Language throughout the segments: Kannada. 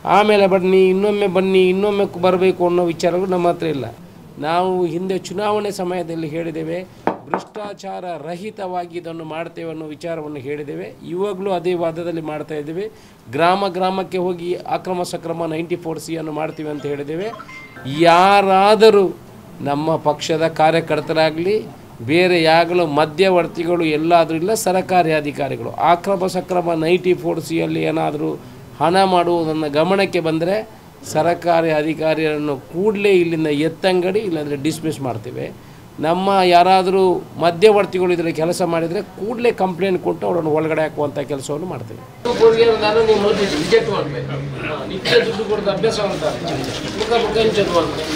ಆಮೇಲೆ ಬನ್ನಿ ಇನ್ನೊಮ್ಮೆ ಬನ್ನಿ ಇನ್ನೊಮ್ಮೆ ಬರಬೇಕು ಅನ್ನೋ ವಿಚಾರಗಳು ನಮ್ಮ ಹತ್ರ ಇಲ್ಲ ನಾವು ಹಿಂದೆ ಚುನಾವಣೆ ಸಮಯದಲ್ಲಿ ಹೇಳಿದ್ದೇವೆ ಭ್ರಷ್ಟಾಚಾರ ರಹಿತವಾಗಿ ಇದನ್ನು ಮಾಡ್ತೇವೆ ಅನ್ನೋ ವಿಚಾರವನ್ನು ಹೇಳಿದ್ದೇವೆ ಇವಾಗಲೂ ಅದೇ ವಾದದಲ್ಲಿ ಮಾಡ್ತಾ ಇದ್ದೇವೆ ಗ್ರಾಮ ಗ್ರಾಮಕ್ಕೆ ಹೋಗಿ ಅಕ್ರಮ ಸಕ್ರಮ ನೈಂಟಿ ಫೋರ್ ಸಿ ಅನ್ನು ಮಾಡ್ತೀವಿ ಅಂತ ಹೇಳಿದ್ದೇವೆ ಯಾರಾದರೂ ನಮ್ಮ ಪಕ್ಷದ ಕಾರ್ಯಕರ್ತರಾಗಲಿ ಬೇರೆ ಯಾಗಲೂ ಮಧ್ಯವರ್ತಿಗಳು ಎಲ್ಲಾದರೂ ಇಲ್ಲ ಸರ್ಕಾರಿ ಅಧಿಕಾರಿಗಳು ಅಕ್ರಮ ಸಕ್ರಮ ನೈಂಟಿ ಫೋರ್ ಸಿಯಲ್ಲಿ ಏನಾದರೂ ಹಣ ಮಾಡುವುದನ್ನು ಗಮನಕ್ಕೆ ಬಂದರೆ ಸರ್ಕಾರಿ ಅಧಿಕಾರಿಯನ್ನು ಕೂಡಲೇ ಇಲ್ಲಿಂದ ಎತ್ತಂಗಡಿ ಇಲ್ಲಾಂದರೆ ಡಿಸ್ಮಿಸ್ ಮಾಡ್ತೇವೆ ನಮ್ಮ ಯಾರಾದರೂ ಮಧ್ಯವರ್ತಿಗಳು ಇದರಲ್ಲಿ ಕೆಲಸ ಮಾಡಿದರೆ ಕೂಡಲೇ ಕಂಪ್ಲೇಂಟ್ ಕೊಟ್ಟು ಅವರನ್ನು ಒಳಗಡೆ ಹಾಕುವಂಥ ಕೆಲಸವನ್ನು ಮಾಡ್ತೇವೆ ರಿಜೆಕ್ಟ್ ಮಾಡಬೇಕು ನಿತ್ಯ ದುಡ್ಡು ಕೊಡೋದು ಅಭ್ಯಾಸ ಮಾಡ್ತಾರೆ ಮುಖ ಮುಖ ಇಂಚದು ಮಾಡ್ತಾರೆ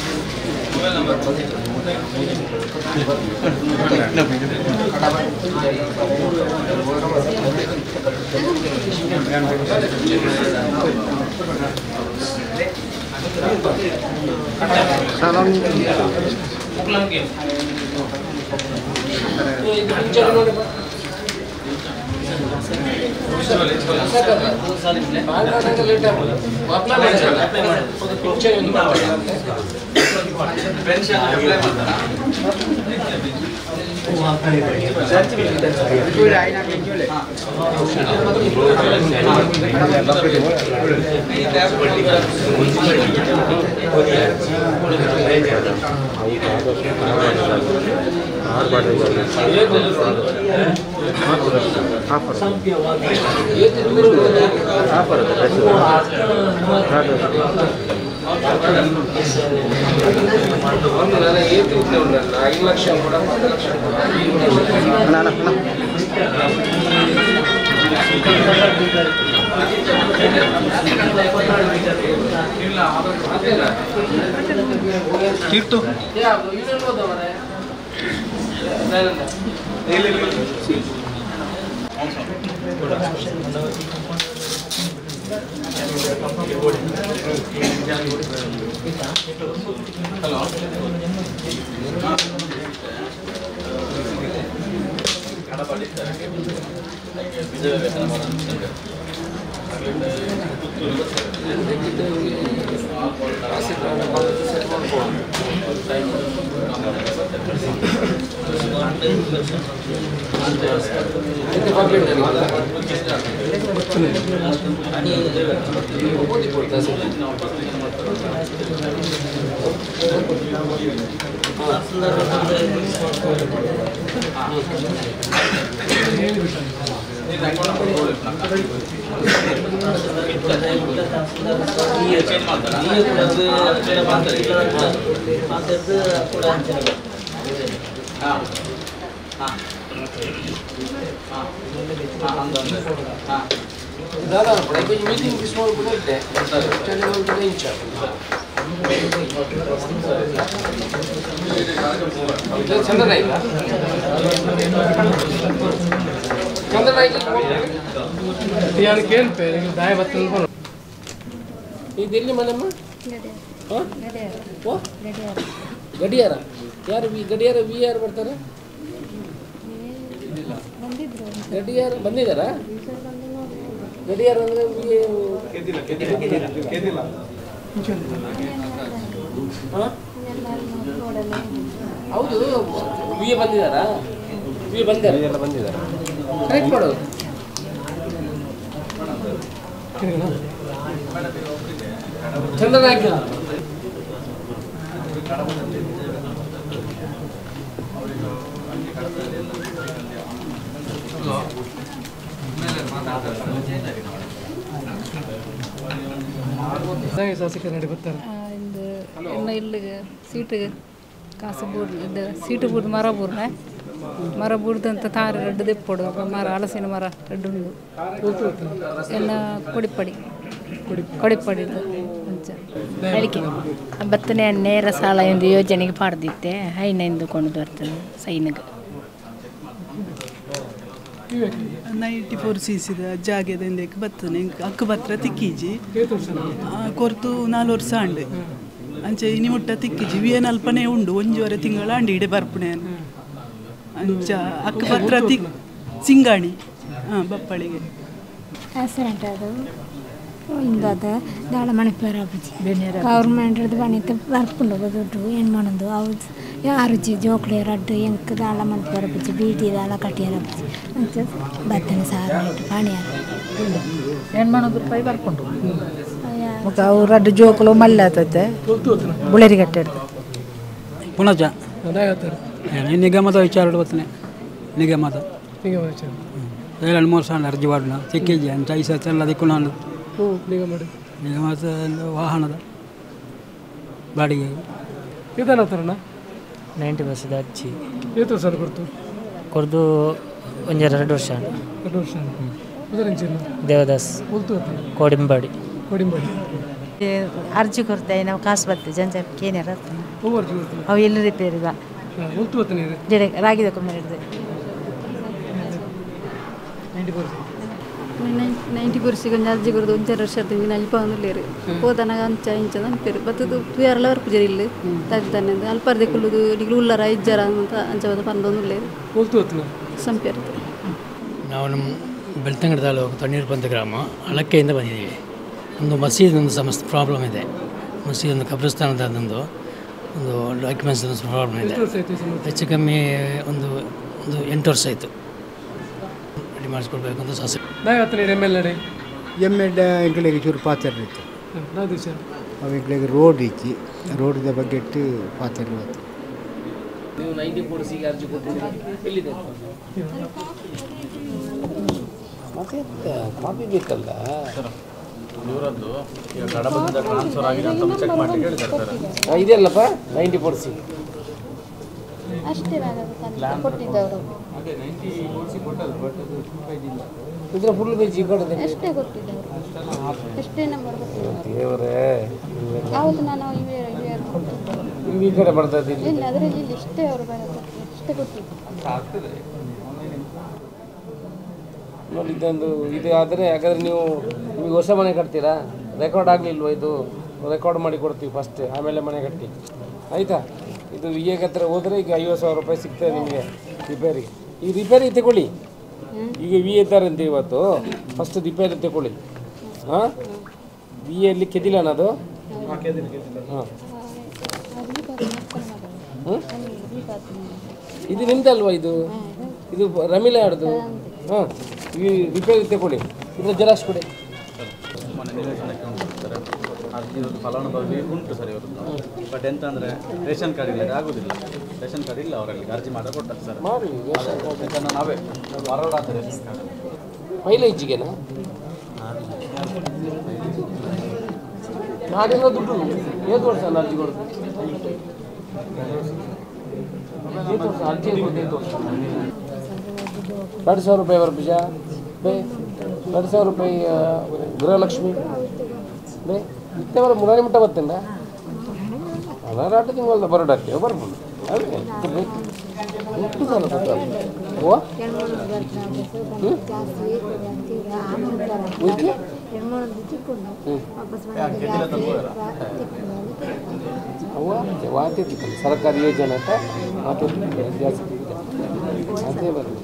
ಇದು ಪಿಕ್ಚರ್ ನೋಡಿ ಬಾ. ಮಾಡ್ಕೊಂಡಂಗೆ ಲೇಟ್ ಆಗ್ಬೋದು. ಅಪ್ಲೈ ಮಾಡಿ. ಒಂದು ಪಿಕ್ಚರ್ ಒಂದು ಮಾಡ್ಬೇಕಂತೆ. ಒಂದು ನನಗೆ ಏತು ಇದ್ದೇ ಉಂಟಲ್ಲ, ಐದು ಲಕ್ಷ ಕೂಡ ಹತ್ತು ಲಕ್ಷ ತೀರ್ತು ಯಾವುದು ಇನ್ನೊಂದು ಹೋದವರೇ? ನಾನಲ್ಲ. ಇದು ಕಂಪ್ಲೀಟ್ ಆಗಿಲ್ಲ. ಓದಿ ಕೊಡ್ತಾ ಸರ್. दादा पड़े कोई मीटिंग किसमें बोले थे चले वो तो नहीं चल ಇದು ಚಂದ್ರನ ಇಲ್ಲ ಚಂದ್ರನ ಇದು ಎಲ್ಲಿ ಮನೆಯಮ್ಮ ಹಾಂ ಓ ಗಡಿಯಾರ ಯಾರು ವಿ ಗಡಿಯಾರ ವಿ ಯಾರು ಬರ್ತಾರೆ ಗಡಿಯಾರ ಬಂದಿದ್ದಾರಾ ಗಡಿಯಾರ ಅಂದರೆ ಹಾಂ ಹೌದು ವಿ ಬಂದಿದ್ದಾರಾ ವಿ ಬಂದಿದ್ದಾರೆ ಬಂದಿದ್ದಾರೆ ಕರೆಕ್ಟ್ ಮಾಡೋದು ಚಂದನ ಹಾಕಿಲ್ಲ இந்த என்ன இல்லைங்க சீட்டு காசு போடு இந்த సీటు బూడి మర బూరిన మర బూడిదంత తార రెడ్డు తెప్పుడు ఒక మర అలసిన మర రెడ్డు ఉంది ಎಲ್ಲ ಕೊಡಿಪಡಿ ಕೊಡಿಪಡಿದು ಅದಕ್ಕೆ ಬತ್ತನೇ ನೇರ ಸಾಲ ಎಂದು ಯೋಜನೆಗೆ ಪಾಡ್ದಿತ್ತೆ ಹೈನೆಂದು ಕೊಂಡು ಬರ್ತದೆ ಸೈನಿಗೆ ನೈಂಟಿ ಫೋರ್ ಸಿ ಸಿದ ಜಾಗದಿಂದ ಬತ್ತನೆ ಅಕ್ಕ ಬತ್ರ ತಿಕ್ಕೀಜಿ ಆ, ಕೊರ್ತು ನಾಲ್ ವರ್ಷ ಅಂಡೆ ಅಂಚೆ ಇನಿ ಮುಟ್ಟ ತಿಕ್ಕಿಜಿ ವಿಯನ್ ಅಲ್ಪನೆ ಉಂಡು ಒಂಜೂವರೆ ತಿಂಗಳ ಅಂಡಿ ಇಡೆ ಬರ್ಪುಣೆ ಅಂಚ ಅಕ್ಕ ಪತ್ರ ತಿಕ್ ಸಿಂಗಾಣಿ ಹಾಂ ಬಪ್ಪಳಿಗೆ ಆಕ್ಸಿಡೆಂಟ್ ಅದು ಇಂದದ ದಾಳ ಮಣಿಪುರ ಅಪ್ಪಜಿ ಗೌರ್ಮೆಂಟ್ ಪಣಿತ ಬರ್ಪುಂಡು ದುಡ್ಡು ಏನು ಮಾಡೋದು ಹೌದು ಯಾರುಜಿ ಜೋಕ್ಲೆ ರಡ್ಡು ಎಂಕ್ ದಾಳ ಮಣಿಪುರ ಅಪ್ಪಜಿ ಬೀಟಿ ದಾಳ ಕಟ್ಟಿಯಾರ ಅಪ್ಪಜಿ ಅಂತ ಬತ್ತನ ಸಾರು ಪಣಿಯಾರ ಏನು ಮಾಡೋದು ರೂಪಾಯಿ ಬರ್ಕೊಂಡು ಮತ್ತು ಅವು ರಡ್ಡು ಜೋಕುಲು ಮಲ್ಲೆ ಆತೈತೆ ಬುಳೇರಿ ಗಟ್ಟೆ ಪುನಃ ನಿಗಮದ ವಿಚಾರ ಬರ್ತಾನೆ ನಿಗಮದ ಎರಡು ಮೂರು ಸಾವಿರ ಅರ್ಜಿ ಮಾಡಿನ ಸಿಕ್ಕಿಜಿ ಅಂತ ಐದು ಸಾವಿರ ಎಲ್ಲ ದಿಕ್ಕು ನಾನು ನಿಗಮದ ವಾಹನದ ಬಾಡಿಗೆ ಇದಾನತ್ತರಣ ನೈಂಟಿ ಪರ್ಸೆಂಟ್ ಹಚ್ಚಿ ಏತು ಸರ್ ಕೊಡ್ತು ಕೊರ್ದು ಒಂಜರ ಎರಡು ವರ್ಷ ಎರಡು ವರ್ಷ ಉದರಿಂಚಿನ ದೇವದಾಸ್ ಉಲ್ತು ಕೋಡಿಂಬಾಡಿ ಕೊಡಿಂಬಡಿ ಅರ್ಜಿ ಕೊಡ್ತೆ ನಾವು ಕಾಸು ಬರ್ತೇವೆ ಜಂಜಕ್ಕೆ ಏನಾರ ಓವರ್ ಜೀವ ಅವು ಎಲ್ಲಿ ರಿಪೇರಿ ಬಾ ಉಲ್ತು ಹೊತ್ತನೇ ಇದೆ ಜಡೆ ರಾಗಿ ತಗೊಂಡು ಹಿಡಿದು ನೈಂಟಿ ಪರ್ಸೆಂಟ್ ನೈಂಟಿ ಪುರುಷಿ ಕೊಂಚ ಅಜ್ಜಿ ಕೊರದು ಒಂಚರ ವರ್ಷ ಇರ್ತೀವಿ ಅಲ್ಪ ಒಂದುಲ್ಲೇರು ಹೋದನಾಗ ಅಂಚ ಇಂಚ ಅನ್ಪೇರು ಬತ್ತದು ತುಯಾರಲ್ಲ ಬರ್ಪುಜರಿ ಇಲ್ಲಿ ತಗ್ದಾನೆ ಅಲ್ಪರ್ದೆ ಕುಲ್ಲುದು ಡಿಗ್ಲು ಉಲ್ಲರ ಇಜ್ಜರ ಅಂತ ಅಂಚ ಬಂದು ಪಂದೊಂದುಲ್ಲೇರು ಉಲ್ತು ಹೊತ್ತನ ಸಂಪೇರು ನಾವು ನಮ್ಮ ಬೆಳ್ತಂಗಡಿ ತಾಲೂಕು ತಣ್ಣೀರು ಪಂತ ಗ್ರಾಮ ಅಳಕ್ಕೆಯಿಂದ ಬಂದಿದ್ದೀವಿ ಒಂದು ಮಸೀದೊಂದು ಸಮಸ್ಯೆ ಪ್ರಾಬ್ಲಮ್ ಇದೆ ಮಸೀದ್ ಒಂದು ಕಬ್ರಿಸ್ತಾನದ ಒಂದು ಒಂದು ಡಾಕ್ಯುಮೆಂಟ್ಸ್ ಒಂದು ಪ್ರಾಬ್ಲಮ್ ಇದೆ ಹೆಚ್ಚು ಕಮ್ಮಿ ಒಂದು ಒಂದು ಎಂಟು ವರ್ಷ ಆಯಿತು ರೆಡಿ ಮಾಡಿಸ್ಕೊಡ್ಬೇಕು ಅಂತ ಸಾಸೆ ನಾಯಿ ಹತ್ತನೇ ಎಮ್ ಎಲ್ ನಡೆ ಎಮ್ಮೆಡ್ಡ ಎಂಕ್ಲೆಗೆ ಚೂರು ಪಾತ್ರ ಇತ್ತು ನಾ ದಿವಸ ಅವು ಎಂಕ್ಲೆಗೆ ರೋಡ್ ಇಚ್ಚಿ ರೋಡ್ದ ಬಗ್ಗೆ ಇಟ್ಟು ಪಾತ್ರ ಇವತ್ತು ನೀವು ನೈಂಟಿ ಫೋರ್ಸಿಗೆ ಅರ್ಜಿ ಕೊಟ್ಟಿದ್ದೀರಿ ಎಲ್ಲಿದೆ ಮತ್ತೆ ಕಾಪಿ ಬೇಕಲ್ಲ ಇವರದ್ದು ಈಗ ಕಡಬದಿಂದ ಟ್ರಾನ್ಸ್ಫರ್ ಆಗಿದೆ ಅಂತ ಚೆಕ್ ಮಾಡಿ ಹೇಳಿದ್ದಾರೆ ಸರ್ ಆ, ಇದೆಯಲ್ಲಪ್ಪ ನೈಂಟಿ ಫೋರ್ಸಿ ಅಷ್ಟೇ ಕೊಟ್ಟಿದ್ದವರು ಇದ್ರ ಫುಲ್ ಬೇಜ್ ಈ ಕಡೆ ಅಷ್ಟೇ ಕೊಟ್ಟಿದ್ದವರು ಅಷ್ಟೇ ನಂಬರ್ ದೇವರೇ ಯಾವುದು ನಾನು ಇವೇ ಇವೇ ಕೊಟ್ಟಿದ್ದು ನೀವು ಈ ಕಡೆ ಬರ್ತಾ ಇದ್ದೀನಿ ಇಲ್ಲ ಅದರಲ್ಲಿ ಇಲ್ಲಿ ಇಷ್ಟೇ ಅವರು ಬರೋದು ಅಷ್ಟೇ ಕೊಟ್ಟಿದ್ದು ನೋಡಿ ಇದೊಂದು ಇದು ಆದರೆ ಯಾಕಂದ್ರೆ ನೀವು ನಿಮಗೆ ಹೊಸ ಮನೆ ಕಟ್ತೀರಾ ರೆಕಾರ್ಡ್ ಆಗಲಿಲ್ವ ಇದು ರೆಕಾರ್ಡ್ ಮಾಡಿ ಕೊಡ್ತೀವಿ ಫಸ್ಟ್ ಆಮೇಲೆ ಮನೆ ಕಟ್ಟಿ ಆಯಿತಾ ಇದು ವಿ ಎಗೆ ಹತ್ರ ಹೋದರೆ ಈಗ ಐವತ್ತು ಸಾವಿರ ರೂಪಾಯಿ ಸಿಗ್ತದೆ ನಿಮಗೆ ರಿಪೇರಿ ಈ ರಿಪೇರಿ ತಗೊಳ್ಳಿ ಈಗ ವಿ ಇದ್ದಾರಂತೆ ಇವತ್ತು ಫಸ್ಟ್ ರಿಪೇರಿ ತಗೊಳ್ಳಿ ಹಾಂ ವಿ ಎಲ್ಲಿ ಕೆದಿಲ್ಲ ಅದು ಹಾಂ ಇದು ನಿಮ್ದಲ್ವಾ ಇದು ಇದು ರಮೀಲ ಆಡ್ದು ಹಾಂ ಈ ರಿಪೇರಿ ತಗೊಳ್ಳಿ ಇದ್ರ ಜೆರಾಕ್ಸ್ ಕೊಡಿ ಮೊನ್ನೆ ನಿವೇಶನಕ್ಕೆ ಹೋಗ್ತಾರೆ ಅರ್ಜಿದು ಫಲಾನುಭವಿ ಉಂಟು ಸರ್ ಇವತ್ತು ಬಟ್ ಎಂತ ಅಂದರೆ ರೇಷನ್ ಕಾರ್ಡ್ ಇಲ್ಲ ಆಗೋದಿಲ್ಲ ರೇಷನ್ ಕಾರ್ಡ್ ಇಲ್ಲ ಅವರಲ್ಲಿ ಅರ್ಜಿ ಮಾಡಿ ಕೊಡ್ತಾರೆ ಸರ್ ಮಾಡಿ ಅದನ್ನು ನಾವೇ ಹೊರಡಾದ ರೇಷನ್ ಕಾರ್ಡ್ ಮೈಲೇಜಿಗೆನಾ ಮಾಡಿರೋ ದುಡ್ಡು ಏದು ವರ್ಷ ಅಲ್ಲ ಅರ್ಜಿ ಕೊಡೋದು ಏದು ವರ್ಷ ಅರ್ಜಿ ಕೊಡೋದು ಏದು ವರ್ಷ ಎರಡು ಸಾವಿರ ರೂಪಾಯಿ ಬರ್ಬಿಜ ಬೇ ಎರಡು ಸಾವಿರ ರೂಪಾಯಿ ಆ, ಗೃಹಲಕ್ಷ್ಮಿ ಬೇ ಇತ್ತವರ ಮುರಾರಿ ಮಟ್ಟ ಬರ್ತೇನೆ ಅದಾರಾಟ ತಿಂಗಳ ಬರೋಡಾಕ್ತೇವೆ ಬರ್ಬೋದು ಅದೇ ಬೇಕು ಎಷ್ಟು ಸಲ ಗೊತ್ತಲ್ಲ ಓ ಉಯ್ಕೆ? ಅವ್ವ ವಾತಿತ್ತು ಸರ್ಕಾರಿ ಯೋಜನೆ ಅಂತ ಮಾತಾಡ್ತಿದ್ದೆ ಜಾಸ್ತಿ ಇದೆ. ಅದೇ ಬರಲಿ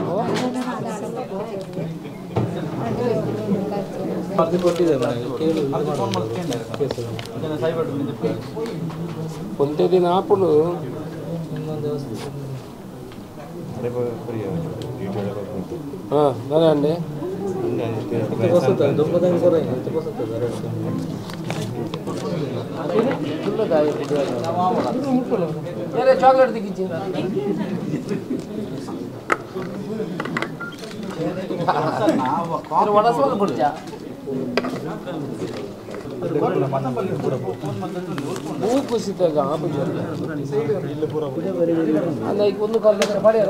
ಅರ್ಜಿ ಕೊಟ್ಟಿದೆ ಕೇಳಿ ಫೋನ್ ಮಾಡಿ ಕೇಳಿದ್ದಾರೆ ಸರ್ ಸೈಬರ್ ಒಂದೇ ದಿನ ಆಪುಲು ಹಾಂ ನಾನೇ ಅಂಡೆ చాక్లెట్ దిగించి వడసోలు కుడిచా ಹೂ ಕುಸಿದಾಗ ಅಲ್ಲ ಈಗ ಒಂದು ಕಾಲ ಪಡ್ಯಾರ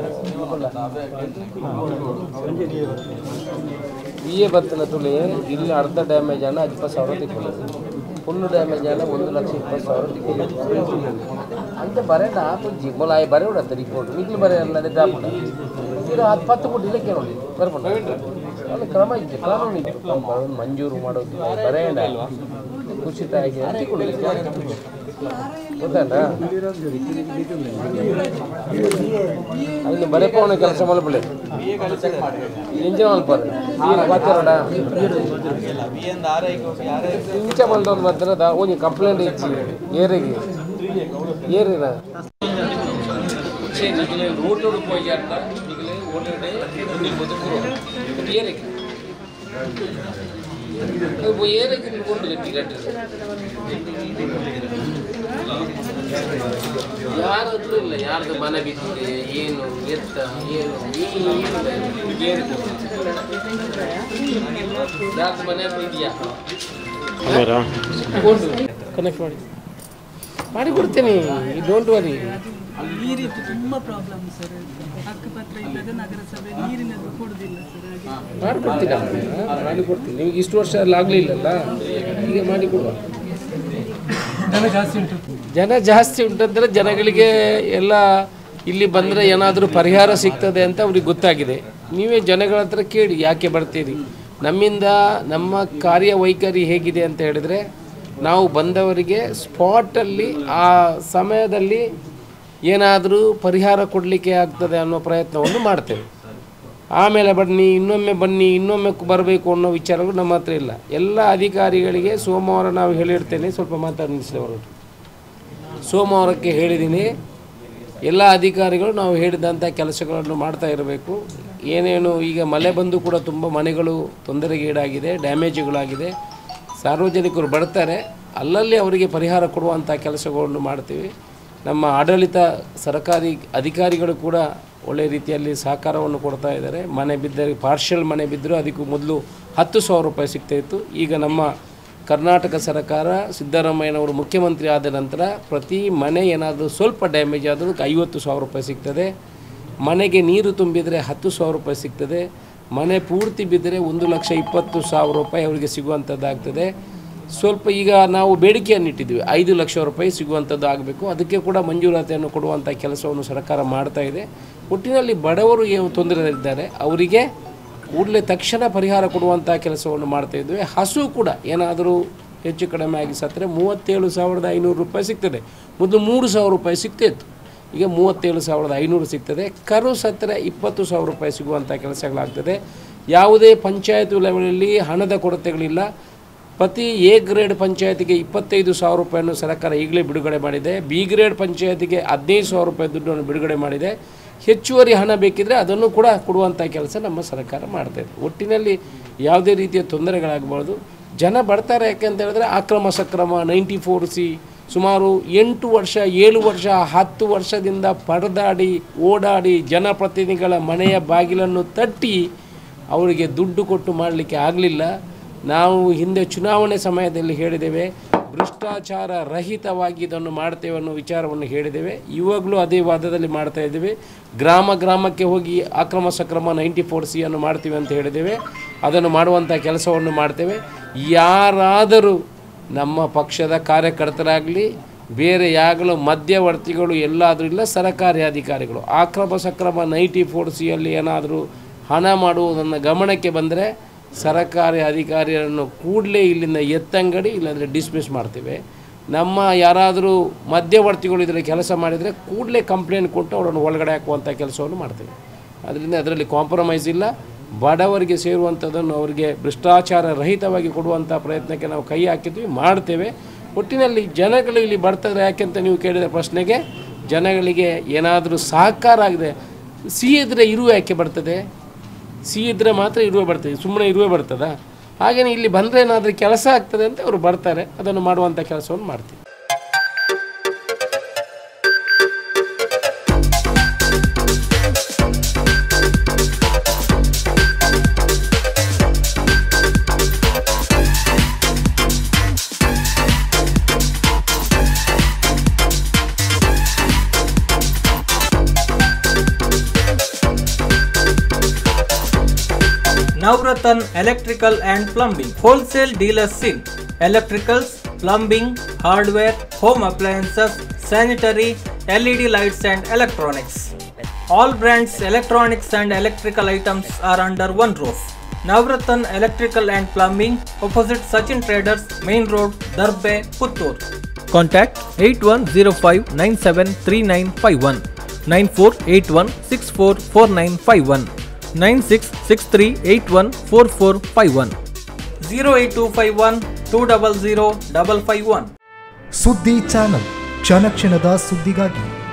ಬಿ ಎ ಬತ್ತನ ತುಳಿ ಇಲ್ಲಿ ಅರ್ಧ ಡ್ಯಾಮೇಜ್ ಅನ್ನ ಇಪ್ಪತ್ತು ಸಾವಿರ ತಿಕ್ಕೊಳ್ಳೋದು ಫುಲ್ ಡ್ಯಾಮೇಜ್ ಅನ್ನ ಒಂದು ಲಕ್ಷ ಇಪ್ಪತ್ತು ಸಾವಿರ ತಿಕ್ಕೊಳ್ಳೋದು ಅಂತ ಬರೇನ ಪುಂಜಿ ಮೊಲಾಯಿ ಬರೆ ಉಡತ್ತೆ ರಿಪೋರ್ಟ್ ಮಿಗ್ಲು ಬರೆ ಅಲ್ಲ ಡ್ರಾಪ್ ಇದು ಹತ್ತು ಪತ್ತು ಕೊಟ್ಟು ಇಲ್ಲಕ್ಕೆ ನೋಡಿ ಬರ್ಬೋದು ಅವನು ಕ್ರಮ ಇದೆ ಕಾನೂನು ಇದೆ ಅವನು ಮಂಜೂರು ಮಾಡೋದು ಬರೇಣ ಕುಸಿತ ಆಗಿ ಅರ್ಜಿ ಕೊಡಲಿಕ್ಕೆ ಗೊತ್ತಲ್ಲ ಅಲ್ಲಿ ಬರೆಪವನ ಕೆಲಸ ಮಲ್ಪಳೆ ಇಂಜಿನ್ ಮಲ್ಪರೆ ಗೊತ್ತಿರೋಡ ಇಂಚ ಮಲ್ದವ್ರು ಮಾತ್ರ ಒಂದು ಕಂಪ್ಲೇಂಟ್ ಇಚ್ಚಿ ಏರಿಗೆ ಏರಿನ ನಿಗಲೆ ರೋಟೋಡು ಪೋಯಾಟ ನಿಗಲೆ ಓಡಾಡೆ ಒಂದು ಬದುಕುರು ಏರಿಗೆ ಅದು ಏರಿಗೆ ಕೊಂಡು ಟಿಕೆಟ್ ಯಾರದ್ದು ಇಲ್ಲ ಯಾರ್ದು ಮನೆ ಬಿದ್ದಿದೆ ಏನು ಎತ್ತ ಏನು ಏನು ಯಾರ್ದು ಮನೆ ಇದೆಯಾ ಕನೆಕ್ಟ್ ಮಾಡಿ ಮಾಡಿ ಕೊಡ್ತೇನೆ ಡೋಂಟ್ ವರಿ ನೀರಿದ್ದು ತುಂಬ ಪ್ರಾಬ್ಲಮ್ ಸರ್ ಹಕ್ಕುಪತ್ರ ಇಲ್ಲದೆ ನಗರಸಭೆ ನೀರಿನದ್ದು ಕೊಡುದಿಲ್ಲ ಸರ್ ಹಾಗೆ ಮಾಡಿಕೊಡ್ತೀರಾ ಮಾಡಿ ಕೊಡ್ತೀನಿ ನಿಮ್ಗೆ ಇಷ್ಟು ವರ್ಷ ಅಲ್ಲಿ ಆಗಲಿಲ್ಲಲ್ಲ ಈಗ ಮಾಡಿ ಕೊಡುವ ಜನ ಜಾಸ್ತಿ ಉಂಟು ಜನ ಜಾಸ್ತಿ ಉಂಟಂದ್ರೆ ಜನಗಳಿಗೆ ಎಲ್ಲ ಇಲ್ಲಿ ಬಂದರೆ ಏನಾದರೂ ಪರಿಹಾರ ಸಿಗ್ತದೆ ಅಂತ ಅವ್ರಿಗೆ ಗೊತ್ತಾಗಿದೆ ನೀವೇ ಜನಗಳ ಹತ್ರ ಕೇಳಿ ಯಾಕೆ ಬರ್ತೀರಿ ನಮ್ಮಿಂದ ನಮ್ಮ ಕಾರ್ಯವೈಖರಿ ಹೇಗಿದೆ ಅಂತ ಹೇಳಿದರೆ ನಾವು ಬಂದವರಿಗೆ ಸ್ಪಾಟಲ್ಲಿ ಆ ಸಮಯದಲ್ಲಿ ಏನಾದರೂ ಪರಿಹಾರ ಕೊಡಲಿಕ್ಕೆ ಆಗ್ತದೆ ಅನ್ನೋ ಪ್ರಯತ್ನವನ್ನು ಮಾಡ್ತೇವೆ ಆಮೇಲೆ ಬನ್ನಿ ಇನ್ನೊಮ್ಮೆ ಬನ್ನಿ ಇನ್ನೊಮ್ಮೆ ಬರಬೇಕು ಅನ್ನೋ ವಿಚಾರಗಳು ನಮ್ಮ ಹತ್ರ ಇಲ್ಲ ಎಲ್ಲ ಅಧಿಕಾರಿಗಳಿಗೆ ಸೋಮವಾರ ನಾವು ಹೇಳಿರ್ತೇನೆ ಸ್ವಲ್ಪ ಮಾತಾಡಿಸಿದವರು ಸೋಮವಾರಕ್ಕೆ ಹೇಳಿದ್ದೀನಿ ಎಲ್ಲ ಅಧಿಕಾರಿಗಳು ನಾವು ಹೇಳಿದಂಥ ಕೆಲಸಗಳನ್ನು ಮಾಡ್ತಾ ಇರಬೇಕು ಏನೇನು ಈಗ ಮಳೆ ಬಂದು ಕೂಡ ತುಂಬ ಮನೆಗಳು ತೊಂದರೆಗೀಡಾಗಿದೆ ಡ್ಯಾಮೇಜುಗಳಾಗಿದೆ ಸಾರ್ವಜನಿಕರು ಬರ್ತಾರೆ ಅಲ್ಲಲ್ಲಿ ಅವರಿಗೆ ಪರಿಹಾರ ಕೊಡುವಂಥ ಕೆಲಸಗಳನ್ನು ಮಾಡ್ತೀವಿ ನಮ್ಮ ಆಡಳಿತ ಸರ್ಕಾರಿ ಅಧಿಕಾರಿಗಳು ಕೂಡ ಒಳ್ಳೆಯ ರೀತಿಯಲ್ಲಿ ಸಹಕಾರವನ್ನು ಕೊಡ್ತಾ ಇದ್ದಾರೆ ಮನೆ ಬಿದ್ದರೆ ಪಾರ್ಷಲ್ ಮನೆ ಬಿದ್ದರೂ ಅದಕ್ಕೂ ಮೊದಲು ಹತ್ತು ಸಾವಿರ ರೂಪಾಯಿ ಸಿಗ್ತಾ ಇತ್ತು ಈಗ ನಮ್ಮ ಕರ್ನಾಟಕ ಸರ್ಕಾರ ಸಿದ್ದರಾಮಯ್ಯನವರು ಮುಖ್ಯಮಂತ್ರಿ ಆದ ನಂತರ ಪ್ರತಿ ಮನೆ ಏನಾದರೂ ಸ್ವಲ್ಪ ಡ್ಯಾಮೇಜ್ ಆದರೂ ಐವತ್ತು ಸಾವಿರ ರೂಪಾಯಿ ಸಿಗ್ತದೆ ಮನೆಗೆ ನೀರು ತುಂಬಿದರೆ ಹತ್ತು ಸಾವಿರ ರೂಪಾಯಿ ಸಿಗ್ತದೆ ಮನೆ ಪೂರ್ತಿ ಬಿದ್ದರೆ ಒಂದು ಲಕ್ಷ ಇಪ್ಪತ್ತು ಸಾವಿರ ರೂಪಾಯಿ ಅವರಿಗೆ ಸಿಗುವಂಥದ್ದಾಗ್ತದೆ ಸ್ವಲ್ಪ ಈಗ ನಾವು ಬೇಡಿಕೆಯನ್ನು ಇಟ್ಟಿದ್ವಿ ಐದು ಲಕ್ಷ ರೂಪಾಯಿ ಸಿಗುವಂಥದ್ದು ಆಗಬೇಕು ಅದಕ್ಕೆ ಕೂಡ ಮಂಜೂರಾತಿಯನ್ನು ಕೊಡುವಂಥ ಕೆಲಸವನ್ನು ಸರ್ಕಾರ ಮಾಡ್ತಾ ಇದೆ ಒಟ್ಟಿನಲ್ಲಿ ಬಡವರು ಏನು ತೊಂದರೆಯಲ್ಲಿದ್ದಾರೆ ಅವರಿಗೆ ಕೂಡಲೇ ತಕ್ಷಣ ಪರಿಹಾರ ಕೊಡುವಂಥ ಕೆಲಸವನ್ನು ಮಾಡ್ತಾ ಇದ್ವಿ ಹಸು ಕೂಡ ಏನಾದರೂ ಹೆಚ್ಚು ಕಡಿಮೆ ಆಗಿ ಸತ್ತರೆ ಮೂವತ್ತೇಳು ಸಾವಿರದ ಐನೂರು ರೂಪಾಯಿ ಸಿಗ್ತದೆ ಮೊದಲು ಮೂರು ಸಾವಿರ ರೂಪಾಯಿ ಸಿಗ್ತಾ ಇತ್ತು ಈಗ ಮೂವತ್ತೇಳು ಸಾವಿರದ ಐನೂರು ಸಿಗ್ತದೆ ಕರು ಸತ್ತರೆ ಇಪ್ಪತ್ತು ಸಾವಿರ ರೂಪಾಯಿ ಸಿಗುವಂಥ ಕೆಲಸಗಳಾಗ್ತದೆ ಯಾವುದೇ ಪಂಚಾಯತ್ ಲೆವೆಲಲ್ಲಿ ಹಣದ ಕೊರತೆಗಳಿಲ್ಲ ಪ್ರತಿ ಎ ಗ್ರೇಡ್ ಪಂಚಾಯತಿಗೆ ಇಪ್ಪತ್ತೈದು ಸಾವಿರ ರೂಪಾಯಿಯನ್ನು ಸರ್ಕಾರ ಈಗಲೇ ಬಿಡುಗಡೆ ಮಾಡಿದೆ ಬಿ ಗ್ರೇಡ್ ಪಂಚಾಯತಿಗೆ ಹದಿನೈದು ಸಾವಿರ ರೂಪಾಯಿ ದುಡ್ಡನ್ನು ಬಿಡುಗಡೆ ಮಾಡಿದೆ ಹೆಚ್ಚುವರಿ ಹಣ ಬೇಕಿದ್ರೆ ಅದನ್ನು ಕೂಡ ಕೊಡುವಂಥ ಕೆಲಸ ನಮ್ಮ ಸರ್ಕಾರ ಮಾಡ್ತಾ ಇದೆ ಒಟ್ಟಿನಲ್ಲಿ ಯಾವುದೇ ರೀತಿಯ ತೊಂದರೆಗಳಾಗಬಾರ್ದು ಜನ ಬರ್ತಾರೆ ಯಾಕೆಂತ ಹೇಳಿದ್ರೆ ಅಕ್ರಮ ಸಕ್ರಮ ನೈಂಟಿ ಫೋರ್ ಸಿ ಸುಮಾರು ಎಂಟು ವರ್ಷ ಏಳು ವರ್ಷ ಹತ್ತು ವರ್ಷದಿಂದ ಪರದಾಡಿ ಓಡಾಡಿ ಜನಪ್ರತಿನಿಧಿಗಳ ಮನೆಯ ಬಾಗಿಲನ್ನು ತಟ್ಟಿ ಅವರಿಗೆ ದುಡ್ಡು ಕೊಟ್ಟು ಮಾಡಲಿಕ್ಕೆ ಆಗಲಿಲ್ಲ ನಾವು ಹಿಂದೆ ಚುನಾವಣೆ ಸಮಯದಲ್ಲಿ ಹೇಳಿದ್ದೇವೆ ಭ್ರಷ್ಟಾಚಾರ ರಹಿತವಾಗಿ ಇದನ್ನು ಮಾಡ್ತೇವೆ ಅನ್ನೋ ವಿಚಾರವನ್ನು ಹೇಳಿದ್ದೇವೆ ಇವಾಗಲೂ ಅದೇ ವಾದದಲ್ಲಿ ಮಾಡ್ತಾ ಇದ್ದೇವೆ ಗ್ರಾಮ ಗ್ರಾಮಕ್ಕೆ ಹೋಗಿ ಅಕ್ರಮ ಸಕ್ರಮ ನೈಂಟಿ ಫೋರ್ ಸಿ ಅನ್ನು ಮಾಡ್ತೀವಿ ಅಂತ ಹೇಳಿದ್ದೇವೆ ಅದನ್ನು ಮಾಡುವಂಥ ಕೆಲಸವನ್ನು ಮಾಡ್ತೇವೆ ಯಾರಾದರೂ ನಮ್ಮ ಪಕ್ಷದ ಕಾರ್ಯಕರ್ತರಾಗಲಿ ಬೇರೆ ಯಾಗಲೂ ಮಧ್ಯವರ್ತಿಗಳು ಎಲ್ಲಾದರೂ ಇಲ್ಲ ಸರ್ಕಾರಿ ಅಧಿಕಾರಿಗಳು ಅಕ್ರಮ ಸಕ್ರಮ ನೈಂಟಿ ಫೋರ್ ಸಿಯಲ್ಲಿ ಏನಾದರೂ ಹಣ ಮಾಡುವುದನ್ನು ಗಮನಕ್ಕೆ ಬಂದರೆ ಸರ್ಕಾರಿ ಅಧಿಕಾರಿಯನ್ನು ಕೂಡಲೇ ಇಲ್ಲಿಂದ ಎತ್ತಂಗಡಿ ಇಲ್ಲಾಂದರೆ ಡಿಸ್ಮಿಸ್ ಮಾಡ್ತೇವೆ ನಮ್ಮ ಯಾರಾದರೂ ಮಧ್ಯವರ್ತಿಗಳು ಇದರ ಕೆಲಸ ಮಾಡಿದರೆ ಕೂಡಲೇ ಕಂಪ್ಲೇಂಟ್ ಕೊಟ್ಟು ಅವರನ್ನು ಒಳಗಡೆ ಹಾಕುವಂಥ ಕೆಲಸವನ್ನು ಮಾಡ್ತೇವೆ ಅದರಿಂದ ಅದರಲ್ಲಿ ಕಾಂಪ್ರಮೈಸ್ ಇಲ್ಲ ಬಡವರಿಗೆ ಸೇರುವಂಥದ್ದನ್ನು ಅವರಿಗೆ ಭ್ರಷ್ಟಾಚಾರ ರಹಿತವಾಗಿ ಕೊಡುವಂಥ ಪ್ರಯತ್ನಕ್ಕೆ ನಾವು ಕೈ ಹಾಕಿದ್ವಿ ಮಾಡ್ತೇವೆ ಒಟ್ಟಿನಲ್ಲಿ ಜನಗಳು ಇಲ್ಲಿ ಬರ್ತಾರೆ ಯಾಕೆಂತ ನೀವು ಕೇಳಿದ ಪ್ರಶ್ನೆಗೆ ಜನಗಳಿಗೆ ಏನಾದರೂ ಸಹಕಾರ ಆಗಿದೆ ಸಿಹಿ ಇದ್ದರೆ ಇರುವೆ ಯಾಕೆ ಬರ್ತದೆ ಸಿಹಿ ಇದ್ದರೆ ಮಾತ್ರ ಇರುವೆ ಬರ್ತದೆ ಸುಮ್ಮನೆ ಇರುವೆ ಬರ್ತದ ಹಾಗೆಯೇ ಇಲ್ಲಿ ಬಂದರೆ ಏನಾದರೂ ಕೆಲಸ ಆಗ್ತದೆ ಅಂತ ಅವರು ಬರ್ತಾರೆ ಅದನ್ನು ಮಾಡುವಂಥ ಕೆಲಸವನ್ನು ಮಾಡ್ತೀವಿ Navratan Electrical and Plumbing Wholesale Dealers in Electricals, Plumbing, Hardware, Home Appliances, Sanitary, LED lights and Electronics. All brands electronics and electrical items are under one roof. Navratan Electrical and Plumbing, opposite Sachin Traders, Main Road, Darbe, Puttur. Contact 8105973951, 9481644951, 9663814451, 08251 200 551. ಸುದ್ದಿ ಚಾನಲ್ ಕ್ಷಣ ಕ್ಷಣದ ಸುದ್ದಿಗಾಗಿ